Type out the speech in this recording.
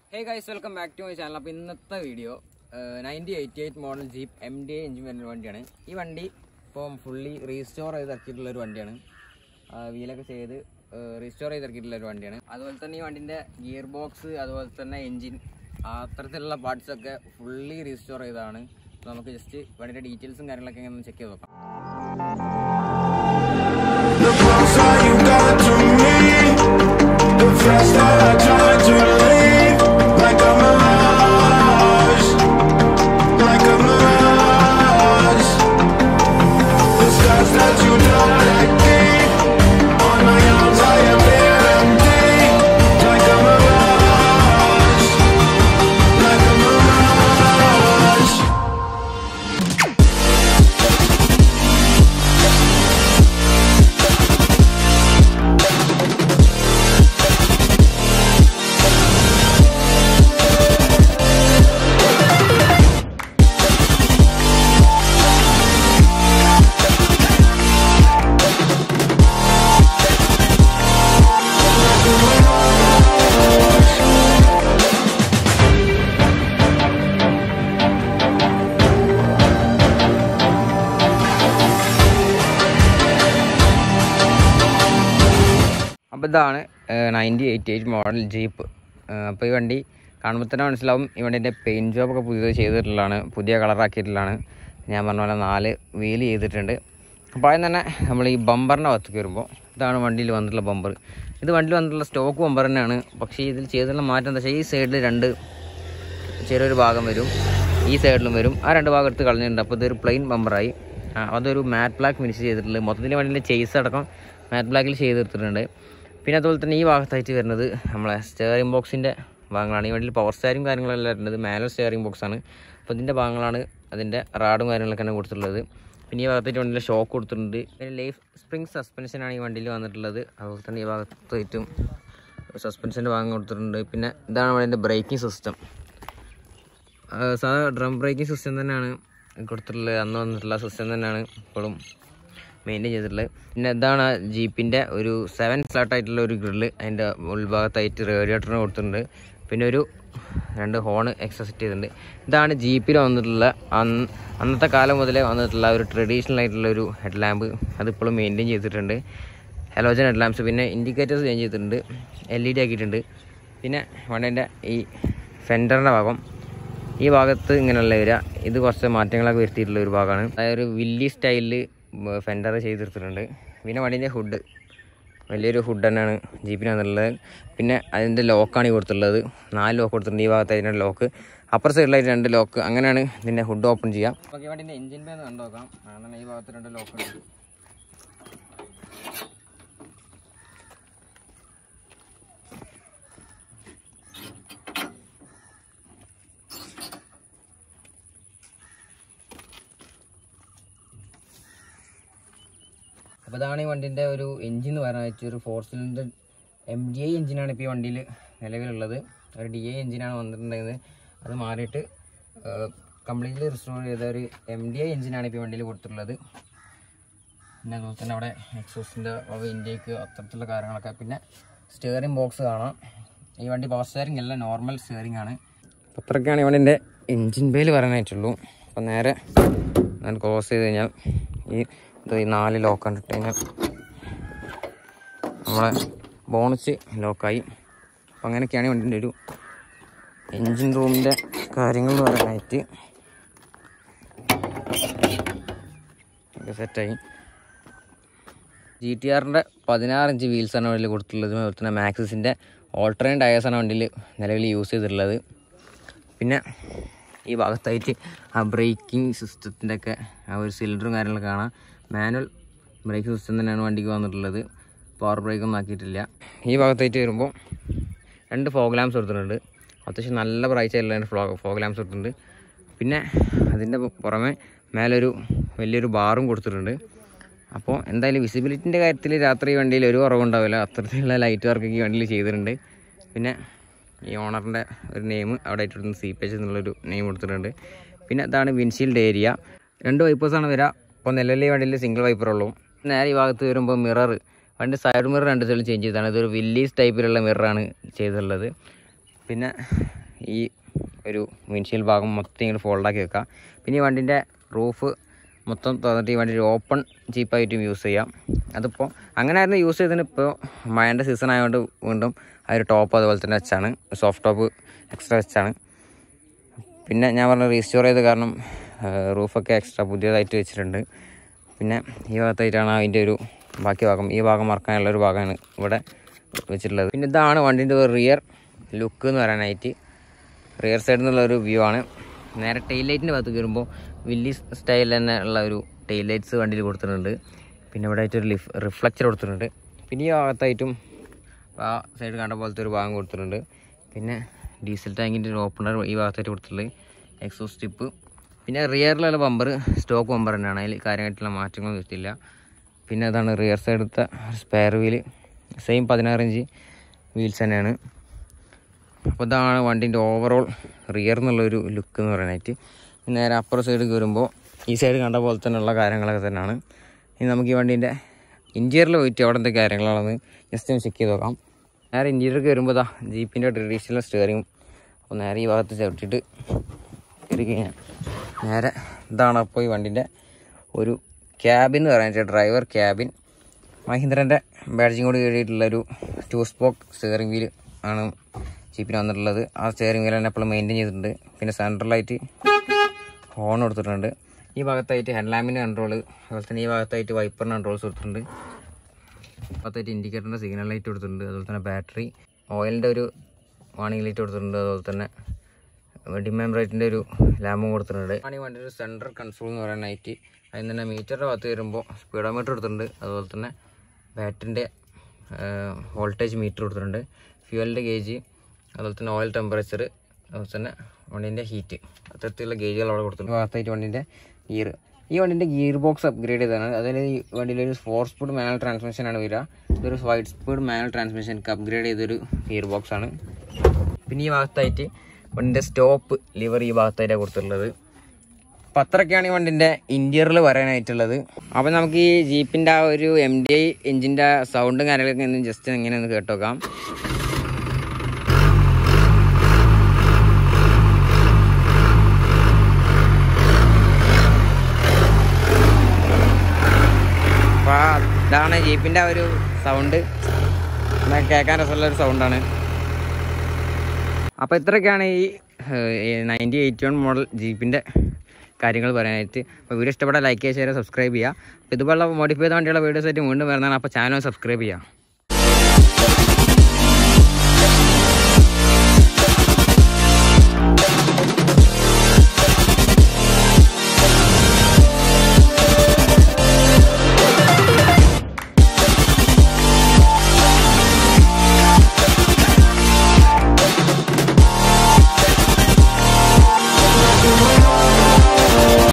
Hey guys welcome back to my channel അപ്പോൾ ഇന്നത്തെ video ninety eighty eight model jeep M D A engine വരുന്ന വണ്ടിയാണ് ഈ വണ്ടി ഇപ്പം ഫുള്ളി റീസ്റ്റോർ ചെയ്ത് ഇറക്കിയിട്ടുള്ള ഒരു വണ്ടിയാണ് വീലൊക്കെ ചെയ്ത് റീസ്റ്റോർ ചെയ്ത് ഇറക്കിയിട്ടുള്ള ഒരു വണ്ടിയാണ് അതുപോലെ തന്നെ ഈ വണ്ടിൻ്റെ ഗിയർ ബോക്സ് അതുപോലെ തന്നെ എഞ്ചിൻ അത്തരത്തിലുള്ള പാർട്സ് ഒക്കെ ഫുള്ളി റീസ്റ്റോർ ചെയ്തതാണ് അപ്പോൾ നമുക്ക് ജസ്റ്റ് വണ്ടിയുടെ ഡീറ്റെയിൽസും കാര്യങ്ങളൊക്കെ ഒന്ന് ചെക്ക് ചെയ്ത് നോക്കാം The closer you got to me, the faster I try to leave. Like a mirage, like a mirage. The scars that you don't let keep on my arms, I am empty. Like a mirage, like a mirage. അപ്പോൾ ഇതാണ് ninety eighty eight model jeep അപ്പോൾ ഈ വണ്ടി കാണുമ്പോൾ തന്നെ മനസ്സിലാവും ഈ വണ്ടീൻ്റെ പെയിൻറ്റ് ജോബൊക്കെ പുതിയത് ചെയ്തിട്ടുള്ളതാണ് പുതിയ കളറാക്കിയിട്ടുള്ളതാണ് ഞാൻ പറഞ്ഞ പോലെ നാല് വീല് ചെയ്തിട്ടുണ്ട് അപ്പോൾ ആദ്യം തന്നെ നമ്മൾ ഈ ബമ്പറിൻ്റെ ഭാഗത്തേക്ക് വരുമ്പോൾ ഇതാണ് വണ്ടിയിൽ വന്നിട്ടുള്ള ബമ്പർ ഇത് വണ്ടിയിൽ വന്നിട്ടുള്ള സ്റ്റോക്ക് ബമ്പർ തന്നെയാണ് പക്ഷേ ഇതിൽ ചെയ്തിട്ടുള്ള മാറ്റം എന്താ വെച്ചാൽ ഈ സൈഡിൽ രണ്ട് ചെറിയൊരു ഭാഗം വരും ഈ സൈഡിലും വരും ആ രണ്ട് ഭാഗം എടുത്ത് കളഞ്ഞിട്ടുണ്ട് അപ്പോൾ ഇതൊരു പ്ലെയിൻ ബമ്പറായി ആ, അതൊരു മാറ്റ് ബ്ലാക്ക് ഫിനിഷ് ചെയ്തിട്ടുള്ളത് മൊത്തത്തിൽ വണ്ടിൻ്റെ ചേസ് അടക്കം മാറ്റ് ബ്ലാക്കിൽ ചെയ്തെടുത്തിട്ടുണ്ട് പിന്നെ അതുപോലെ തന്നെ ഈ ഭാഗത്തായിട്ട് വരുന്നത് നമ്മളെ സ്റ്റെയറിംഗ് ബോക്സിൻ്റെ ഭാഗങ്ങളാണ് ഈ വണ്ടിയിൽ പവർ സ്റ്റാരിങ് കാര്യങ്ങളെല്ലാം വരുന്നത് മാനുവൽ സ്റ്റെയറിംഗ് ബോക്സാണ് അപ്പോൾ ഇതിൻ്റെ ഭാഗങ്ങളാണ് അതിൻ്റെ റാഡും കാര്യങ്ങളൊക്കെ തന്നെ കൊടുത്തിട്ടുള്ളത് പിന്നെ ഈ ഭാഗത്തായിട്ട് വണ്ടിയിൽ ഷോക്ക് കൊടുത്തിട്ടുണ്ട് പിന്നെ ലൈഫ് സ്പ്രിംഗ് സസ്പെൻഷനാണ് ഈ വണ്ടിയിൽ വന്നിട്ടുള്ളത് അതുപോലെ തന്നെ ഈ ഭാഗത്തായിട്ടും സസ്പെൻഷൻ്റെ ഭാഗം കൊടുത്തിട്ടുണ്ട് പിന്നെ ഇതാണ് വണ്ടിൻ്റെ ബ്രേക്കിംഗ് സിസ്റ്റം ആ, സാധാ ഡ്രം ബ്രേക്കിംഗ് സിസ്റ്റം തന്നെയാണ് കൊടുത്തിട്ടുള്ളത് അന്ന് വന്നിട്ടുള്ള സിസ്റ്റം തന്നെയാണ് ഇപ്പോഴും മെയിൻറ്റെയിൻ ചെയ്തിട്ടുള്ളത് പിന്നെ ഇതാണ് ജീപ്പിൻ്റെ ഒരു സെവൻ ഫ്ലാറ്റ് ആയിട്ടുള്ള ഒരു ഗ്രില്ല് അതിൻ്റെ ഉൾഭാഗത്തായിട്ട് റേഡിയേറ്ററിന് കൊടുത്തിട്ടുണ്ട് പിന്നെ ഒരു രണ്ട് ഹോണ് എക്സ്ട്രാ സെറ്റ് ചെയ്തിട്ടുണ്ട് ഇതാണ് ജീപ്പിൽ വന്നിട്ടുള്ള അന്ന് അന്നത്തെ കാലം മുതലേ വന്നിട്ടുള്ള ഒരു ട്രഡീഷണൽ ആയിട്ടുള്ള ഒരു ഹെഡ് ലാമ്പ് അതിപ്പോഴും മെയിൻറ്റെയിൻ ചെയ്തിട്ടുണ്ട് ഹലോജൻ ഹെഡ് ലാമ്പ്സ് പിന്നെ ഇൻഡിക്കേറ്റേഴ്സ് ചേഞ്ച് ചെയ്തിട്ടുണ്ട് എൽ ഇ ഡി ആക്കിയിട്ടുണ്ട് പിന്നെ വണ്ടേൻ്റെ ഈ ഫെൻഡറിൻ്റെ ഭാഗം ഈ ഭാഗത്ത് ഇങ്ങനെയുള്ള വരിക ഇത് കുറച്ച് മാറ്റങ്ങളൊക്കെ വരുത്തിയിട്ടുള്ള ഒരു ഭാഗമാണ് അതായത് ഒരു വില്ലി സ്റ്റൈലിൽ ഫെൻഡർ ചെയ്തെടുത്തിട്ടുണ്ട് പിന്നെ വണ്ടീൻ്റെ ഹുഡ് വലിയൊരു ഹുഡ് തന്നെയാണ് ജീപ്പിന് വന്നിട്ടുള്ളത് പിന്നെ അതിൻ്റെ ലോക്കാണ് ഈ കൊടുത്തിട്ടുള്ളത് നാല് ലോക്ക് കൊടുത്തിട്ടുണ്ട് ഈ ഭാഗത്ത് അതിൻ്റെ ലോക്ക് അപ്പർ സൈഡിലായിട്ട് രണ്ട് ലോക്ക് അങ്ങനെയാണ് ഇതിൻ്റെ ഹുഡ് ഓപ്പൺ ചെയ്യാം ഓക്കെ വണ്ടീൻ്റെ എഞ്ചിൻ പേ കണ്ടു നോക്കാം അങ്ങനെ ഈ ഭാഗത്ത് രണ്ട് ലോക്ക് ഉണ്ട് അപ്പോൾ ഇതാണ് ഈ വണ്ടിൻ്റെ ഒരു എഞ്ചിൻ എന്ന് പറയാനായിട്ട് ഒരു four cylinder M D I എഞ്ചിനാണ് ഇപ്പോൾ ഈ വണ്ടിയിൽ നിലവിലുള്ളത് ഒരു ഡി ഐ എഞ്ചിനാണ് വന്നിട്ടുണ്ടായിരുന്നത് അത് മാറിയിട്ട് കംപ്ലീറ്റ്ലി റിസ്റ്റോർ ചെയ്ത ഒരു എം ഡി ഐ എഞ്ചിനാണ് ഇപ്പോൾ ഈ വണ്ടിയിൽ കൊടുത്തിട്ടുള്ളത് പിന്നെ അതുപോലെ തന്നെ അവിടെ എക്സോസിൻ്റെ വക ഇൻഡേക്ക് അത്തരത്തിലുള്ള കാര്യങ്ങളൊക്കെ പിന്നെ സ്റ്റിയറിംഗ് ബോക്സ് കാണാം ഈ വണ്ടി പവർ സ്റ്റിയറിംഗ് അല്ല നോർമൽ സ്റ്റിയറിംഗ് ആണ് അപ്പോൾ അത്രയ്ക്കാണ് ഈ വണ്ടിൻ്റെ എൻജിൻ ബേൽ പറയാനായിട്ടുള്ളൂ അപ്പോൾ നേരെ ഞാൻ ക്രോസ് ചെയ്ത് കഴിഞ്ഞാൽ ഈ ഇത് ഈ നാല് ലോക്ക് കണ്ടിട്ട് കഴിഞ്ഞാൽ നമ്മളെ ബോണസ് ലോക്കായി അപ്പം അങ്ങനെയൊക്കെയാണ് ഈ വണ്ടിൻ്റെ ഒരു എൻജിൻ റൂമിൻ്റെ കാര്യങ്ങൾ എന്ന് പറയാനായിട്ട് ഒക്കെ സെറ്റായി ജി ടി ആറിൻ്റെ പതിനാറ് ഇഞ്ച് വീൽസാണ് വണ്ടിയിൽ കൊടുത്തിട്ടുള്ളത് അതുപോലെ തന്നെ മാക്സിസിൻ്റെ ഓൾട്ടറേൻ ടയേഴ്സാണ് വണ്ടിയിൽ നിലവിൽ യൂസ് ചെയ്തിട്ടുള്ളത് പിന്നെ ഈ ഭാഗത്തായിട്ട് ആ ബ്രേക്കിംഗ് സിസ്റ്റത്തിൻ്റെ ഒക്കെ ആ ഒരു സിലിണ്ടറും കാര്യങ്ങളൊക്കെ കാണാം മാനുവൽ ബ്രേക്ക് സിസ്റ്റം തന്നെയാണ് വണ്ടിക്ക് വന്നിട്ടുള്ളത് പവർ ബ്രേക്കൊന്നും ആക്കിയിട്ടില്ല ഈ ഭാഗത്തായിട്ട് വരുമ്പോൾ രണ്ട് ഫോഗ് ലാംപ്സ് കൊടുത്തിട്ടുണ്ട് അത്യാവശ്യം നല്ല പ്രൈസ് ആയിട്ടുള്ള ഫ്ലോ ഫോഗ് ലാംപ്സ് കൊടുത്തിട്ടുണ്ട് പിന്നെ അതിൻ്റെ പുറമെ മേലൊരു വലിയൊരു ബാറും കൊടുത്തിട്ടുണ്ട് അപ്പോൾ എന്തായാലും വിസിബിലിറ്റിൻ്റെ കാര്യത്തിൽ രാത്രി വണ്ടിയിൽ ഒരു കുറവുണ്ടാവില്ല അത്തരത്തിലുള്ള ലൈറ്റ് വർക്കൊക്കെ ഈ വണ്ടിയിൽ ചെയ്തിട്ടുണ്ട് പിന്നെ ഈ ഓണറിൻ്റെ ഒരു നെയിം അവിടെ ഇട്ടിരുന്ന സി പി എച്ച് എന്നുള്ളൊരു നെയിം കൊടുത്തിട്ടുണ്ട് പിന്നെ ഇതാണ് വിൻഷീൽഡ് ഏരിയ രണ്ട് വൈപ്പേഴ്സാണ് വരിക അപ്പോൾ നിലവിലെ ഈ വണ്ടിയിൽ സിംഗിൾ വൈപ്പറുള്ളൂ നേരെ ഈ ഭാഗത്ത് വരുമ്പോൾ മിറർ വണ്ടി സൈഡ് മിറർ രണ്ട് സൈഡിൽ ചേഞ്ച് ചെയ്തതാണ് ഇതൊരു വില്ലീസ് ടൈപ്പിലുള്ള മിററാണ് ചെയ്തിട്ടുള്ളത് പിന്നെ ഈ ഒരു വിൻഷീൽ ഭാഗം മൊത്തം ഇങ്ങോട്ട് ഫോൾഡാക്കി വെക്കാം പിന്നെ ഈ വണ്ടിൻ്റെ റൂഫ് മൊത്തം തുറന്നിട്ട് ഈ വണ്ടി ഒരു ഓപ്പൺ ജീപ്പായിട്ടും യൂസ് ചെയ്യാം അതിപ്പോൾ അങ്ങനെയായിരുന്നു യൂസ് ചെയ്തതിന് ഇപ്പോൾ മഴൻ്റെ സീസൺ ആയതുകൊണ്ട് വീണ്ടും ആ ഒരു ടോപ്പ് അതുപോലെ തന്നെ വെച്ചാണ് സോഫ്റ്റ് ടോപ്പ് എക്സ്ട്രാ വെച്ചാണ് പിന്നെ ഞാൻ പറഞ്ഞ റീസ്റ്റോർ ചെയ്ത കാരണം റൂഫൊക്കെ എക്സ്ട്രാ പുതിയതായിട്ട് വെച്ചിട്ടുണ്ട് പിന്നെ ഈ ഭാഗത്തായിട്ടാണ് അതിൻ്റെ ഒരു ബാക്കി ഭാഗം ഈ ഭാഗം മറക്കാനുള്ള ഒരു ഭാഗമാണ് ഇവിടെ വെച്ചിട്ടുള്ളത് പിന്നെ ഇതാണ് വണ്ടീൻ്റെ ഒരു റിയർ ലുക്ക് എന്ന് പറയാനായിട്ട് റിയർ സൈഡിൽ നിന്നുള്ള ഒരു വ്യൂ ആണ് നേരെ ടെയിൽ ലൈറ്റിൻ്റെ ഭാഗത്ത് കയറുമ്പോൾ വില്ലി സ്റ്റൈൽ തന്നെ ഉള്ള ഒരു ടെയിൽ ലൈറ്റ്സ് വണ്ടിയിൽ കൊടുത്തിട്ടുണ്ട് പിന്നെ ഇവിടെ ആയിട്ട് ഒരു ലിഫ് റിഫ്ലക്ചർ കൊടുത്തിട്ടുണ്ട് പിന്നെ ഈ ഭാഗത്തായിട്ടും ആ സൈഡ് കണ്ട പോലത്തെ ഒരു ഭാഗം കൊടുത്തിട്ടുണ്ട് പിന്നെ ഡീസൽ ടാങ്കിൻ്റെ ഒരു ഓപ്പണർ ഈ ഭാഗത്തായിട്ട് കൊടുത്തിട്ടുള്ളത് എക്സോസ് സ്റ്റിപ്പ് പിന്നെ റിയറിലുള്ള ബമ്പർ സ്റ്റോക്ക് ബമ്പർ തന്നെയാണ് അതിൽ കാര്യമായിട്ടുള്ള മാറ്റങ്ങളൊന്നും വരുത്തില്ല പിന്നെ അതാണ് റിയർ സൈഡത്തെ സ്പെയർ വീല് സെയിം പതിനാറ് ഇഞ്ച് വീൽസ് തന്നെയാണ് അപ്പോൾ ഇതാണ് വണ്ടീൻ്റെ ഓവറോൾ റിയർ എന്നുള്ളൊരു ലുക്ക് എന്ന് പറയാനായിട്ട് ഇനി നേരെ അപ്പുറം സൈഡ് കയറുമ്പോൾ ഈ സൈഡ് കണ്ട പോലെ തന്നെയുള്ള കാര്യങ്ങളൊക്കെ തന്നെയാണ് ഇനി നമുക്ക് ഈ വണ്ടീൻ്റെ ഇൻറ്റീരിയറിൽ പോയിട്ട് അവിടെ എന്തൊക്കെ കാര്യങ്ങളാണെന്ന് ജസ്റ്റ് ഒന്ന് ചെക്ക് ചെയ്ത് നോക്കാം നേരെ ഇൻറ്റീരിയർ കയറുമ്പോൾ ഇതാ ജീപ്പിൻ്റെ ട്രഡീഷണൽ സ്റ്റിയറിംഗ് അപ്പോൾ നേരെ ഈ ഭാഗത്ത് ചവിട്ടിയിട്ട് കയറി കഴിഞ്ഞാൽ നേരെ ഇതാണ് അപ്പോൾ ഈ വണ്ടീൻ്റെ ഒരു ക്യാബിൻ എന്ന് പറയാൻ ഡ്രൈവർ ക്യാബിൻ മഹീന്ദ്രൻ്റെ ബാഡ്ജിങ് കൂടി കയറിയിട്ടുള്ളൊരു ടു സ്പോക്ക് സ്റ്റിയറിംഗ് വീൽ ആണ് ജീപ്പിന് വന്നിട്ടുള്ളത് ആ സ്റ്റിയറിംഗ് വീൽ തന്നെ എപ്പോഴും മെയിൻറ്റെയിൻ ചെയ്തിട്ടുണ്ട് പിന്നെ സെൻട്രലായിട്ട് ഹോൺ കൊടുത്തിട്ടുണ്ട് ഈ ഭാഗത്തായിട്ട് ഹെഡ്ലാമ്പിൻ്റെ കൺട്രോൾ അതുപോലെ തന്നെ ഈ ഭാഗത്തായിട്ട് വൈപ്പറിൻ്റെ കൺട്രോൾസ് കൊടുത്തിട്ടുണ്ട് ഭാഗത്തായിട്ട് ഇൻഡിക്കേറ്ററിൻ്റെ സിഗ്നൽ ലൈറ്റ് കൊടുത്തിട്ടുണ്ട് അതുപോലെ തന്നെ ബാറ്ററി ഓയിലിൻ്റെ ഒരു വാണിംഗ് ലൈറ്റ് കൊടുത്തിട്ടുണ്ട് അതുപോലെ തന്നെ ഡിമാൻഡ് റേറ്റിൻ്റെ ഒരു ലാമ്പും കൊടുത്തിട്ടുണ്ട് ആണ് ഈ വണ്ടിയുടെ സെൻട്രൽ കൺസോൾ എന്ന് പറയാനായിട്ട് അതിൽ തന്നെ മീറ്ററിൻ്റെ ഭാഗത്ത് വരുമ്പോൾ സ്പീഡോമീറ്റർ കൊടുത്തിട്ടുണ്ട് അതുപോലെ തന്നെ ബാറ്ററിൻ്റെ വോൾട്ടേജ് മീറ്റർ കൊടുത്തിട്ടുണ്ട് ഫ്യൂവലിൻ്റെ ഗേജ് അതുപോലെ തന്നെ ഓയിൽ ടെമ്പറേച്ചർ അതുപോലെ തന്നെ വണ്ടീൻ്റെ ഹീറ്റ് അത്തരത്തിലുള്ള ഗേജുകൾ അവിടെ കൊടുത്തിട്ടുണ്ട് ഭാഗത്തായിട്ട് വണ്ടീൻ്റെ ഗിയർ ഈ വണ്ടിൻ്റെ ഗിയർ ബോക്സ് അപ്ഗ്രേഡ് ചെയ്തതാണ് അതായത് ഈ വണ്ടിയിൽ ഒരു ഫോർ സ്പീഡ് മാനുവൽ ട്രാൻസ്മിഷൻ ആണ് വരിക ഇതൊരു ഫൈവ് സ്പീഡ് മാനുവൽ ട്രാൻസ്മിഷൻക്ക് അപ്ഗ്രേഡ് ചെയ്തൊരു ഗിയർ ബോക്സ് ആണ് പിന്നെ ഈ ഭാഗത്തായിട്ട് വണ്ടിൻ്റെ സ്റ്റോപ്പ് ലിവർ ഈ ഭാഗത്തായിട്ടാണ് കൊടുത്തിട്ടുള്ളത് അപ്പം അത്രയൊക്കെയാണ് ഈ വണ്ടിൻ്റെ ഇൻറ്റീരിയറിൽ പറയാനായിട്ടുള്ളത് അപ്പം നമുക്ക് ഈ ജീപ്പിൻ്റെ ആ ഒരു എം ഡി ഐ എഞ്ചിൻ്റെ സൗണ്ടും കാര്യങ്ങളൊക്കെ ഒന്ന് ജസ്റ്റ് ഇങ്ങനെ ഒന്ന് കേട്ടോക്കാം അപ്പോൾ ഇതാണ് ജീപ്പിൻ്റെ ആ ഒരു സൗണ്ട് കേൾക്കാൻ രസമുള്ള ഒരു സൗണ്ടാണ് അപ്പോൾ ഇത്രയൊക്കെയാണ് ഈ നയൻറ്റി എയ്റ്റി വൺ മോഡൽ ജീപ്പിൻ്റെ കാര്യങ്ങൾ പറയാനായിട്ട് അപ്പോൾ വീഡിയോ ഇഷ്ടപ്പെട്ടാൽ ലൈക്ക് ചെയ്യുക ഷെയർ സബ്സ്ക്രൈബ് ചെയ്യുക അപ്പോൾ ഇതുപോലുള്ള മോഡിഫൈ ചെയ്ത വണ്ടിയുള്ള വീഡിയോസ് ആയിട്ട് വീണ്ടും വരുന്നതാണ് അപ്പോൾ ചാനൽ സബ്സ്ക്രൈബ് ചെയ്യുക